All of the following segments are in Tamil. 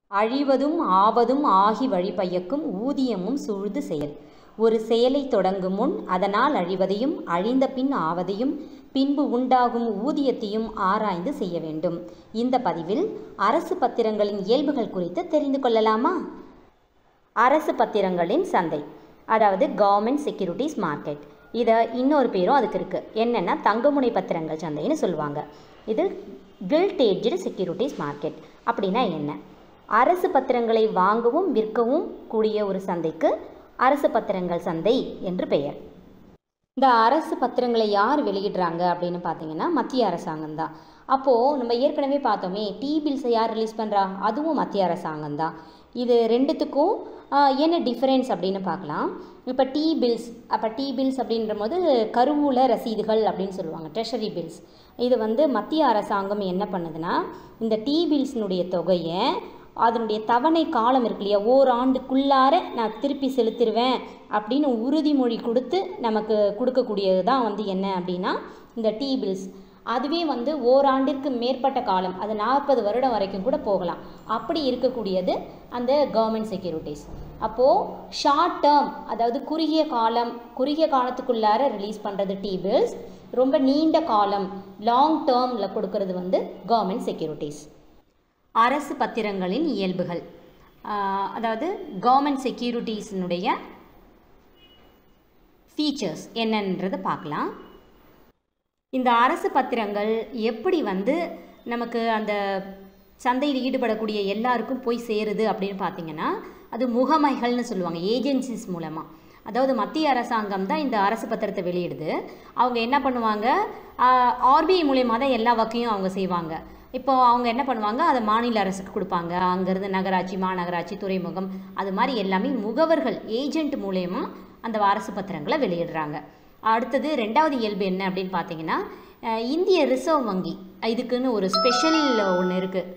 அழிவதும் ஆவதும் ஆகி வழிபயக்கும் ஊதியமும் சூழ்து செயல் ஒரு செயலை தொடங்கும் முன் அதனால் அழிவதையும் அழிந்த பின் ஆவதையும் பின்பு உண்டாகும் ஊதியத்தையும் ஆராய்ந்து செய்ய வேண்டும் இந்த பதிவில் அரசு பத்திரங்களின் இயல்புகள் குறித்து தெரிந்து கொள்ளலாமா அரசு பத்திரங்களின் சந்தை அதாவது கவர்மெண்ட் செக்யூரிட்டிஸ் மார்க்கெட் இதை இன்னொரு பேரும் அதுக்கு இருக்குது என்னென்னா தங்கமுனை பத்திரங்கள் சந்தைன்னு சொல்லுவாங்க இது கில்ட் ஏஜ்டு செக்யூரிட்டிஸ் மார்க்கெட் அப்படின்னா என்ன அரசு பத்திரங்களை வாங்கவும் விற்கவும் கூடிய ஒரு சந்தைக்கு அரசு பத்திரங்கள் சந்தை என்று பெயர் இந்த அரசு பத்திரங்களை யார் வெளியிடுறாங்க அப்படின்னு பார்த்தீங்கன்னா மத்திய அரசாங்கம் தான் அப்போது நம்ம ஏற்கனவே பார்த்தோமே டி பில்ஸை யார் ரிலீஸ் பண்ணுறா அதுவும் மத்திய அரசாங்கம் தான் இது ரெண்டுத்துக்கும் ஆஹ், என்ன டிஃப்ரென்ஸ் அப்படின்னு பார்க்கலாம் இப்போ டி பில்ஸ் அப்போ டி பில்ஸ் அப்படின்ற போது கருவூல ரசீதுகள் அப்படின்னு சொல்லுவாங்க ட்ரெஷரி பில்ஸ் இது வந்து மத்திய அரசாங்கம் என்ன பண்ணுதுன்னா இந்த டி பில்ஸினுடைய தொகையை அதனுடைய தவணை காலம் இருக்கு இல்லையா ஓராண்டுக்குள்ளார நான் திருப்பி செலுத்திடுவேன் அப்படின்னு உறுதிமொழி கொடுத்து நமக்கு கொடுக்கக்கூடியது தான் வந்து என்ன அப்படின்னா இந்த டி பில்ஸ் அதுவே வந்து ஓராண்டிற்கு மேற்பட்ட காலம் அது நாற்பது வருடம் வரைக்கும் கூட போகலாம் அப்படி இருக்கக்கூடியது அந்த கவர்மெண்ட் செக்யூரிட்டிஸ் அப்போது ஷார்ட் டேர்ம் அதாவது குறுகிய காலம் குறுகிய காலத்துக்குள்ளார ரிலீஸ் பண்ணுறது டி பில்ஸ் ரொம்ப நீண்ட காலம் லாங் டேர்மில் கொடுக்கறது வந்து கவர்மெண்ட் செக்யூரிட்டிஸ் அரசு பத்திரங்களின் இயல்புகள் ஆஹ் அதாவது கவர்மெண்ட் செக்யூரிட்டிஸினுடைய ஃபீச்சர்ஸ் என்னன்றது பார்க்கலாம் இந்த அரசு பத்திரங்கள் எப்படி வந்து நமக்கு அந்த சந்தையில் ஈடுபடக்கூடிய எல்லாருக்கும் போய் சேருது அப்படின்னு பார்த்தீங்கன்னா அது முகமைகள்னு சொல்லுவாங்க ஏஜென்சிஸ் மூலமாக அதாவது மத்திய அரசாங்கம் தான் இந்த அரசு பத்திரத்தை வெளியிடுது அவங்க என்ன பண்ணுவாங்க ஆர்பிஐ மூலயமா தான் எல்லா வகையும் அவங்க செய்வாங்க இப்போ அவங்க என்ன பண்ணுவாங்க அதை மாநில அரசுக்கு கொடுப்பாங்க அங்கேருந்து நகராட்சி மாநகராட்சி துறைமுகம் அது மாதிரி எல்லாமே முகவர்கள் ஏஜென்ட் மூலயமா அந்த அரசு பத்திரங்களை வெளியிடுறாங்க அடுத்தது ரெண்டாவது இயல்பு என்ன அப்படின்னு பார்த்தீங்கன்னா அஹ் இந்திய ரிசர்வ் வங்கி இதுக்குன்னு ஒரு ஸ்பெஷல் ஒன்று இருக்குது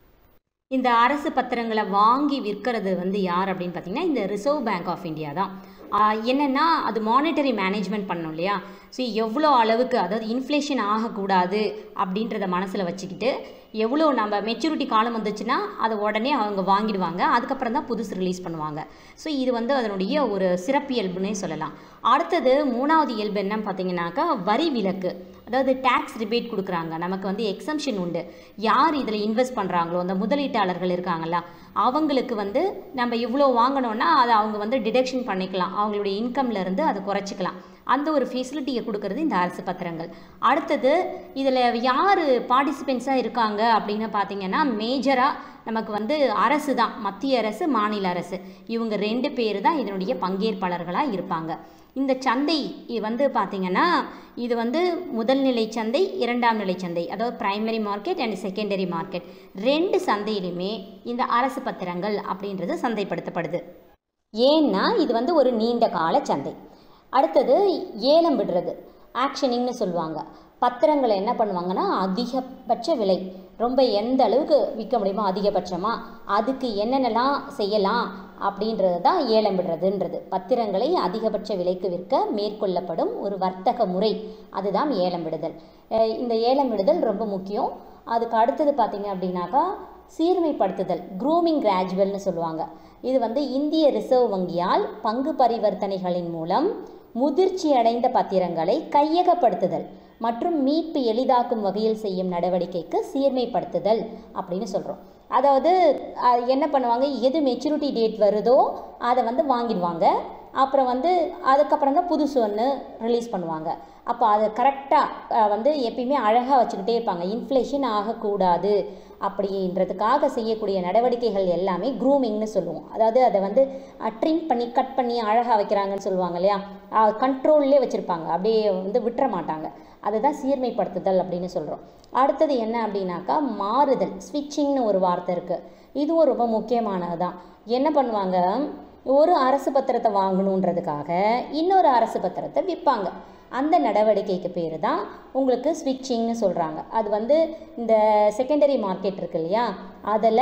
இந்த அரசு பத்திரங்களை வாங்கி விற்கிறது வந்து யார் அப்படின்னு பார்த்தீங்கன்னா இந்த ரிசர்வ் பேங்க் ஆஃப் இந்தியா தான் ஆஹ் என்னன்னா அது மானிட்டரி மேனேஜ்மெண்ட் பண்ணணும் இல்லையா ஸோ எவ்வளோ அளவுக்கு அதாவது இன்ஃப்ளேஷன் ஆகக்கூடாது அப்படின்றத மனசில் வச்சுக்கிட்டு எவ்வளோ நம்ம மெச்சூரிட்டி காலம் வந்துச்சுன்னா அதை உடனே அவங்க வாங்கிடுவாங்க அதுக்கப்புறம் தான் புதுசு ரிலீஸ் பண்ணுவாங்க ஸோ இது வந்து அதனுடைய ஒரு சிறப்பியல்புன்னே சொல்லலாம் அடுத்தது மூணாவது இயல்பு என்னன்னு பார்த்தீங்கன்னாக்கா வரி விலக்கு அதாவது டேக்ஸ் ரிபேட் கொடுக்குறாங்க நமக்கு வந்து எக்ஸம்ஷன் உண்டு யார் இதில் இன்வெஸ்ட் பண்ணுறாங்களோ அந்த முதலீட்டாளர்கள் இருக்காங்கல்ல அவங்களுக்கு வந்து நம்ம இவ்வளோ வாங்கினோன்னா அதை அவங்க வந்து டிடக்ஷன் பண்ணிக்கலாம் அவங்களுடைய இன்கம்ல இருந்து அதை குறைச்சிக்கலாம் அந்த ஒரு ஃபெசிலிட்டியை கொடுக்கறது இந்த அரசு பத்திரங்கள் அடுத்தது இதில் யார் பார்ட்டிசிபென்ட்ஸாக இருக்காங்க அப்படின்னு பார்த்தீங்கன்னா மேஜராக நமக்கு வந்து அரசு தான் மத்திய அரசு மாநில அரசு இவங்க ரெண்டு பேர் தான் இதனுடைய பங்கேற்பாளர்களாக இருப்பாங்க இந்த சந்தை இது வந்து பார்த்தீங்கன்னா இது வந்து முதல் நிலை சந்தை இரண்டாம் நிலை சந்தை அதாவது primary market and secondary market ரெண்டு சந்தையிலுமே இந்த அரசு பத்திரங்கள் அப்படின்றது சந்தைப்படுத்தப்படுது ஏன்னா இது வந்து ஒரு நீண்ட கால சந்தை அடுத்தது ஏலம் விடுறது ஆக்ஷனிங்னு சொல்லுவாங்க பத்திரங்களை என்ன பண்ணுவாங்கன்னா அதிகபட்ச விலை ரொம்ப எந்த அளவுக்கு விற்க முடியுமோ அதிகபட்சமாக அதுக்கு என்னென்னலாம் செய்யலாம் அப்படின்றது தான் ஏலம் விடுறதுன்றது பத்திரங்களை அதிகபட்ச விலைக்கு விற்க மேற்கொள்ளப்படும் ஒரு வர்த்தக முறை அதுதான் ஏலம் விடுதல் அஹ் இந்த ஏலம் விடுதல் ரொம்ப முக்கியம் அதுக்கு அடுத்தது பார்த்தீங்க அப்படின்னாக்கா சீர்மைப்படுத்துதல் க்ரூமிங் கிராஜுவல்னு சொல்லுவாங்க இது வந்து இந்திய ரிசர்வ் வங்கியால் பங்கு பரிவர்த்தனைகளின் மூலம் முதிர்ச்சி அடைந்த பத்திரங்களை கையகப்படுத்துதல் மற்றும் மீட்பு எளிதாக்கும் வகையில் செய்யும் நடவடிக்கைக்கு சீர்மைப்படுத்துதல் அப்படின்னு சொல்கிறோம் அதாவது அஹ், என்ன பண்ணுவாங்க எது மெச்சூரிட்டி டேட் வருதோ அதை வந்து வாங்கிடுவாங்க அப்புறம் வந்து அதுக்கப்புறம் தான் புதுசு ஒன்று ரிலீஸ் பண்ணுவாங்க அப்போ அதை கரெக்டாக வந்து எப்பயுமே அழகாக வச்சுக்கிட்டே இருப்பாங்க இன்ஃப்ளேஷன் ஆகக்கூடாது அப்படின்றதுக்காக செய்யக்கூடிய நடவடிக்கைகள் எல்லாமே க்ரூமிங்னு சொல்லுவோம் அதாவது அதை வந்து ட்ரிம் பண்ணி கட் பண்ணி அழகாக வைக்கிறாங்கன்னு சொல்லுவாங்க இல்லையா கண்ட்ரோல்லே வச்சுருப்பாங்க அப்படியே வந்து விட்டுற மாட்டாங்க அதுதான் சீர்மைப்படுத்துதல் அப்படின்னு சொல்கிறோம் அடுத்தது என்ன அப்படின்னாக்கா மாறுதல் ஸ்விட்சிங்னு ஒரு வார்த்தை இருக்குது இதுவும் ரொம்ப முக்கியமானது தான் என்ன பண்ணுவாங்க ஒரு அரசு பத்திரத்தை வாங்கணுன்றதுக்காக இன்னொரு அரசு பத்திரத்தை விற்பாங்க அந்த நடவடிக்கைக்கு பேர் தான் உங்களுக்கு ஸ்விட்சிங்னு சொல்கிறாங்க அது வந்து இந்த செகண்டரி மார்க்கெட் இருக்கு இல்லையா அதில்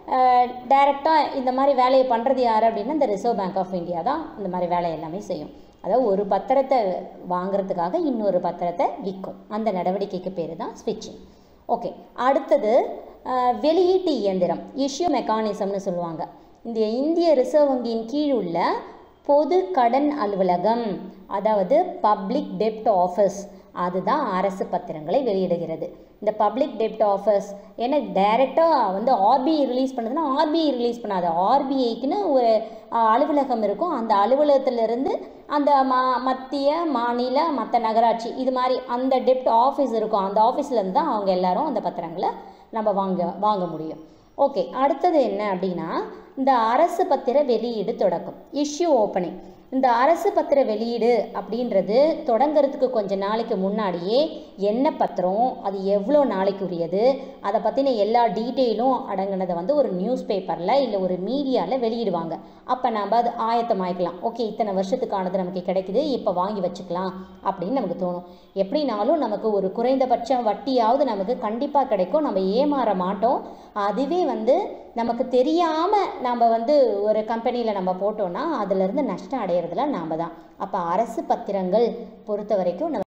டைரெக்டாக இந்த மாதிரி வேலையை பண்ணுறது யார் அப்படின்னா இந்த ரிசர்வ் பேங்க் ஆஃப் இந்தியா தான் இந்த மாதிரி வேலை எல்லாமே செய்யும் அதாவது ஒரு பத்திரத்தை வாங்குறதுக்காக இன்னொரு பத்திரத்தை விற்கும் அந்த நடவடிக்கைக்கு பேர் தான் ஸ்விட்சிங் ஓகே அடுத்தது அஹ், வெளியீட்டு இயந்திரம் இஷ்யூ மெக்கானிசம்னு சொல்லுவாங்க இந்த இந்திய ரிசர்வ் வங்கியின் கீழ் உள்ள பொது கடன் அலுவலகம் அதாவது பப்ளிக் டெப்ட் ஆஃபீஸ் அதுதான் அரசு பத்திரங்களை வெளியிடுகிறது இந்த பப்ளிக் டெப்ட் ஆஃபீஸ் ஏன்னா டைரெக்டாக வந்து ஆர்பிஐ ரிலீஸ் பண்ணுதுன்னா ஆர்பிஐ ரிலீஸ் பண்ணாது ஆர்பிஐக்குன்னு ஒரு அஹ், அலுவலகம் இருக்கும் அந்த அலுவலகத்திலிருந்து அந்த மா மத்திய மாநில மற்ற நகராட்சி இது மாதிரி அந்த டெப்ட் ஆஃபீஸ் இருக்கும் அந்த ஆஃபீஸ்லேருந்து தான் அவங்க எல்லாரும் அந்த பத்திரங்களை நம்ம வாங்க வாங்க முடியும் ஓகே அடுத்தது என்ன அப்படின்னா இந்த அரசு பத்திர வெளியீடு தொடக்கம் இஷ்யூ ஓப்பனிங் இந்த அரசு பத்திர வெளியீடு அப்படின்றது தொடங்கிறதுக்கு கொஞ்ச நாளைக்கு முன்னாடியே என்ன பத்திரம் அது எவ்வளோ நாளைக்கு உரியது அதை பற்றின எல்லா டீட்டெயிலும் அடங்கினதை வந்து ஒரு நியூஸ் பேப்பரில் இல்லை ஒரு மீடியாவில் வெளியிடுவாங்க அப்போ நம்ம அது ஆயத்தமாயிக்கலாம் ஓகே இத்தனை வருஷத்துக்கானது நமக்கு கிடைக்குது இப்போ வாங்கி வச்சுக்கலாம் அப்படின்னு நமக்கு தோணும் எப்படினாலும் நமக்கு ஒரு குறைந்தபட்சம் வட்டியாவது நமக்கு கண்டிப்பாக கிடைக்கும் நம்ம ஏமாற மாட்டோம் அதுவே வந்து நமக்கு தெரியாமல் நம்ம வந்து ஒரு கம்பெனியில் நம்ம போட்டோம்னா அதுலேருந்து நஷ்டம் அடையிறதுல நாம் தான் அப்போ அரசு பத்திரங்கள் பொறுத்த வரைக்கும் நம்ம